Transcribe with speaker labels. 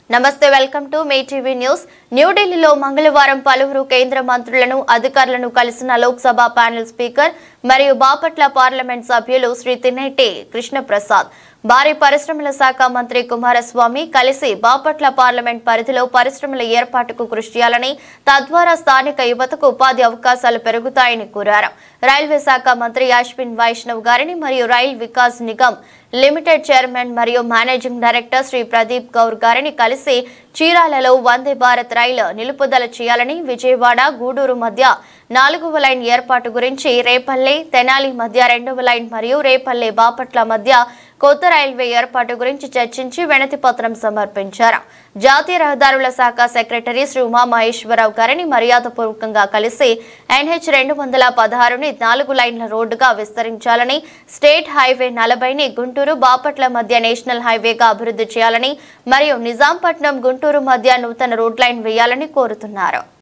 Speaker 1: నమస్తే welcome to మే TV news న్యూఢిల్లీలో మంగళవారం పలువురు కేంద్ర మంత్రులను అధికారులను కలిసిన లోక్సభ ప్యానెల్ స్పీకర్ మరియు బాపట్ల పార్లమెంట్ సభ్యులు శ్రీ తిన్నెట్టి కృష్ణప్రసాద్ భారీ పరిశ్రమల శాఖ మంత్రి కుమారస్వామి కలిసి బాపట్ల పార్లమెంట్ పరిధిలో పరిశ్రమల ఏర్పాటుకు కృషి చేయాలని తద్వారా స్థానిక యువతకు ఉపాధి అవకాశాలు పెరుగుతాయని కోరారు రైల్వే శాఖ మంత్రి అశ్విన్ వైష్ణవ్ గారిని మరియు Rail Vikas Nigam limited chairman మరియు మేనేజింగ్ డైరెక్టర్ శ్రీ ప్రదీప్ గౌర్ గారిని కలిసి చీరాలలో వందే భారత్ రైలు నిలుపుదల చేయాలని విజయవాడ గూడూరు మధ్య నాలుగవ లైన్ ఏర్పాటు గురించి రేపల్లె తెనాలి మధ్య రెండవ లైన్ మరియు రేపల్లె బాపట్ల మధ్య కొత్త రైల్వే ఏర్పాటు గురించి చర్చించి వినతి పత్రం సమర్పించారు జాతీయ రహదారుల శాఖ సెక్రటరీ శ్రీ ఉమా మహేశ్వరరావు గారిని మర్యాదపూర్వకంగా కలిసి ఎన్హెచ్ రెండు వందల పదహారుని నాలుగు లైన్ల రోడ్డుగా విస్తరించాలని స్టేట్ హైవే నలభైని గుంటూరు బాపట్ల మధ్య నేషనల్ హైవేగా అభివృద్ధి చేయాలని మరియు నిజాంపట్నం గుంటూరు మధ్య నూతన రోడ్ లైన్ వేయాలని కోరుతున్నారు